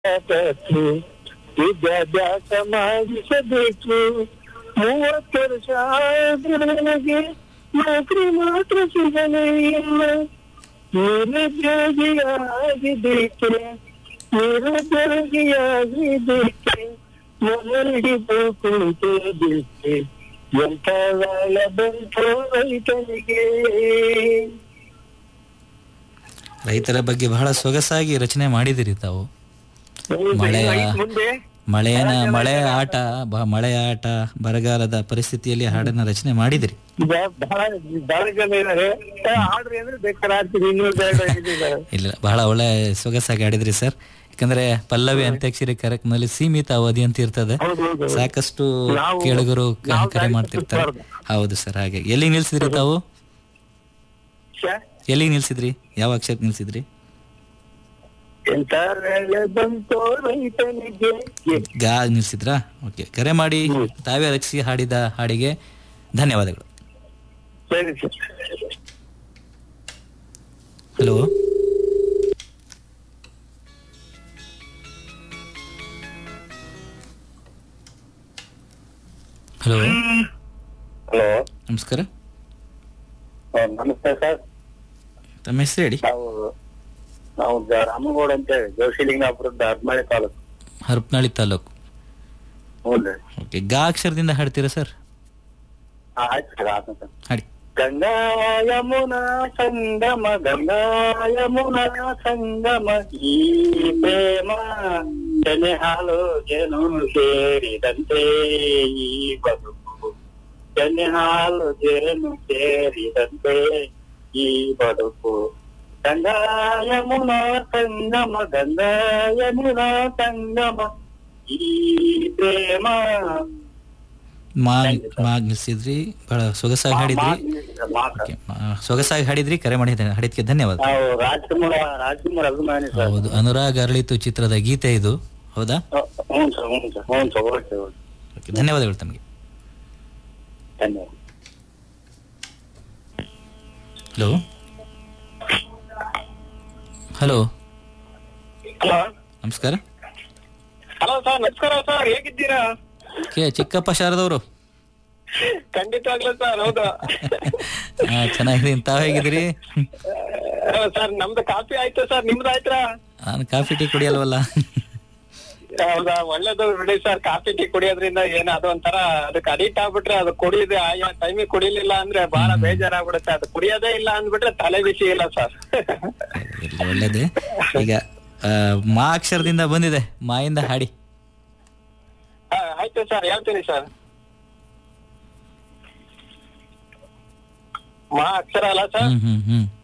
ಕತ್ತು ವಿದ್ಯಾಭ್ಯಾಸ ಮಾಡಿಸಬೇಕು ಮೂವತ್ತು ವರ್ಷ ಆದ್ರೂ ನನಗೆ ನೌಕರಿ ಮಾತ್ರ ಸಿಗಲೇ ಇಲ್ಲ ನಿರುದ್ಯೋಗಿಯಾಗಿದ್ದಕ್ಕೆ ನಿರುದ್ಯೋಗಿಯಾಗಿದ್ದಕ್ಕೆ ಮೊದಲಿಗೆ ಕುಳಿತಿದ್ದಕ್ಕೆ ಎಂಥ ವೇಳ ಬಂತು ರೈತನಿಗೆ ರೈತರ ಬಗ್ಗೆ ಬಹಳ ಸೊಗಸಾಗಿ ರಚನೆ ಮಾಡಿದಿರಿ ತಾವು ಮಳೆಯ ಮುಂದೆ ಮಳೆಯನ ಮಳೆಯ ಆಟ ಬ- ಮಳೆಯ ಆಟ ಬರಗಾಲದ ಪರಿಸ್ಥಿತಿಯಲ್ಲಿ ಹಾಡನ್ನ ರಚನೆ ಮಾಡಿದಿರಿ ಬ- ಬಹಳ ಬಹಳ ಜನ ಇದಾರೆ ಆಡ್ರಿ ಅಂದ್ರೆ ಬೇಕಾದ್ರೆ ಆಡ್ತೀವಿ ಇನ್ನೂರು ಬೇಡ ಇದಿದ್ದಾರೆ ಇಲ್ಲ ಬಹಳ ಒಳ್ಳೆ ಸೊಗಸಾಗಿ ಆಡಿದ್ರಿ ಸರ್ ಯಾಕಂದ್ರೆ ಪಲ್ಲವಿ ಅಂತ್ಯಾಕ್ಷರಿ ಕಾರ್ಯಕ್ರಮದಲ್ಲಿ ಸೀಮಿತ ಅವಧಿ ಅಂತ ಇರ್ತದೆ ಹೌದು ಹೌದು ಸಾಕಷ್ಟು ನಾವು- ಕೇಳುಗರು ಕ- ನಾವು ಕರೆ ಗಾಡಿ ಮಾಡ್ತಿರ್ತಾರೆ ತಪ್ಪಿಸ್ಬಾರ್ದು. ಹೌದು ಸರ್ ಹಾಗೆ ಎಲ್ಲಿ ನಿಲ್ಸಿದ್ರಿ ತಾವು ಛೆ, ಎಲ್ಲಿ ನಿಲ್ಸಿದ್ರಿ ಯಾವ ಅಕ್ಷರಕ್ಕೆ ನಿಲ್ಸಿದ್ರಿ ಎಂತ ವೇಳೆ ಬಂತೋ ರೈತನಿಗೆ ಗಾ ನಿಲ್ಸಿದ್ರಾ ಓಕೆ ಕರೆ ಮಾಡಿ ತಾವೇ ರಚಿಸಿ ಹಾಡಿದ ಹಾಡಿಗೆ ಧನ್ಯವಾದಗಳು ಸರಿ ಸರ್ ಹಲೋ ಹಲೋ ಹಲೋ ನಮಸ್ಕಾರ ನಮಸ್ತೆ ಸರ್ ತಮ್ಮ ಹೆಸರು ಹೇಳಿ ನಾವು ನಾವು ಜ- ರಾಮಗೌಡ ಅಂತ ಹೇಳಿ ಜೋಶಿಲಿಂಗಾಪುರದ ಹರ್ಮಳೆ ತಾಲೂಕು ಹರಪನಹಳ್ಳಿ ತಾಲೂಕು ಹ್ಞೂ ಓಕೆ ಗಾ ಅಕ್ಷರದಿಂದ ಹಾಡ್ತೀರಾ ಸರ್ ಆಯ್ತು ಸರ್ ಆಯ್ತು ಸರ್ ಹಾಡಿ ಗಂಗಾ ಯಮುನಾ ಸಂಗಮ ಗಂಗಾ ಯಮುನಾ ಸಂಗಮ ಈ ಪ್ರೇಮ ಜನೆ ಹಾಲು ಜೇನು ಸೇರಿದಂತೆ ಈ ಬದುಕು ಜನೆ ಹಾಲು ಜೇನು ಸೇರಿದಂತೆ ಈ ಬದುಕು ಗಂಗಾ ಯಮುನಾ ಸಂಗಮ ಗಂಗಾ ಯಮುನಾ ಸಂಗಮ ಈ ಪ್ರೇಮ ಮಾಗ್ ಮಾಗ್ ನಿಲ್ಸಿದ್ರಿ ಬಹಳ ಸೊಗಸಾಗಿ ಹಾಡಿದ್ರಿ ಮಾತು ಓಕೆ ಆ, ಸೊಗಸಾಗಿ ಹಾಡಿದ್ರಿ ಕರೆ ಮಾಡಿದ ಹಾಡಿದ್ಕೆ ಧನ್ಯವಾದ ನಾವು ರಾಜ್ಕುಮಾರ್ ರಾಜ್ಕುಮಾರ್ ಅಭಿಮಾನಿ ಸರ್ ಹೌದು ಅನುರಾಗ್ ಅರಳಿತು ಚಿತ್ರದ ಗೀತೆ ಇದು ಹೌದಾ ಹ್ಞೂ ಸರ್ ಹ್ಞೂ ಸರ್ ಹ್ಞೂ ಸರ್ ಓಕೆ ಓಕೆ ಓಕೆ ಧನ್ಯವಾದಗಳು ತಮಗೆ ಧನ್ಯವಾದ ಹಲೋ ಹಲೋ ಹಲೋ ನಮಸ್ಕಾರ ಹಲೋ ಸರ್ ನಮಸ್ಕಾರ ಸರ್ ಹೇಗಿದ್ದೀರಾ ಕೆ ಚಿಕ್ಕಪ್ಪ ಶಾರದವರು ಖಂಡಿತವಾಗ್ಲೂ ಸರ್ ಹೌದು ಹಾ ಚೆನ್ನಾಗಿದ್ದೀನಿ ತಾವ್ ಹೇಗಿದ್ದೀರಿ ಸರ್ ನಮ್ದು ಕಾಫಿ ಆಯ್ತು ಸರ್ ನಿಮ್ದು ಆಯ್ತಾ ನಾನು ಕಾಫಿ ಟೀ ಕುಡಿಯಲ್ವಲ್ಲ ಹೌದಾ ಒಳ್ಳೇದು ಬಿಡಿ ಸರ್ ಕಾಫಿ ಟೀ ಕುಡಿಯೋದ್ರಿಂದ ಏನು ಅದು ಒಂಥರ ಅದಕ್ಕೆ ಅಡಿಕ್ಟ್ ಆಗ್ಬಿಟ್ರೆ ಅದು ಕುಡಿಯೋದೇ ಆಯಾ ಟೈಮಿಗೆ ಕುಡಿಲಿಲ್ಲ ಅಂದ್ರೆ ಬಹಳ ಬೇಜಾರಾಗ್ಬಿಡುತ್ತೆ ಅದು ಕುಡಿಯೋದೇ ಇಲ್ಲ ಅಂದ್ಬಿಟ್ರೆ ತಲೆ ಬಿಸಿ ಇಲ್ಲ ಸರ್ ಇರ್ಲಿ, ಒಳ್ಳೇದೇ ಈಗ ಆ, ಮಾ ಅಕ್ಷರದಿಂದ ಬಂದಿದೆ ಮಾಯಿಂದ ಹಾಡಿ ಹಾ, ಆಯ್ತು ಸರ್ ಹೇಳ್ತೀನಿ ಸರ್ ಮಾ ಅಕ್ಷರ ಅಲ್ಲ ಸರ್ ಹ್ಮ್ ಹ್ಮ್ ಹ್ಮ್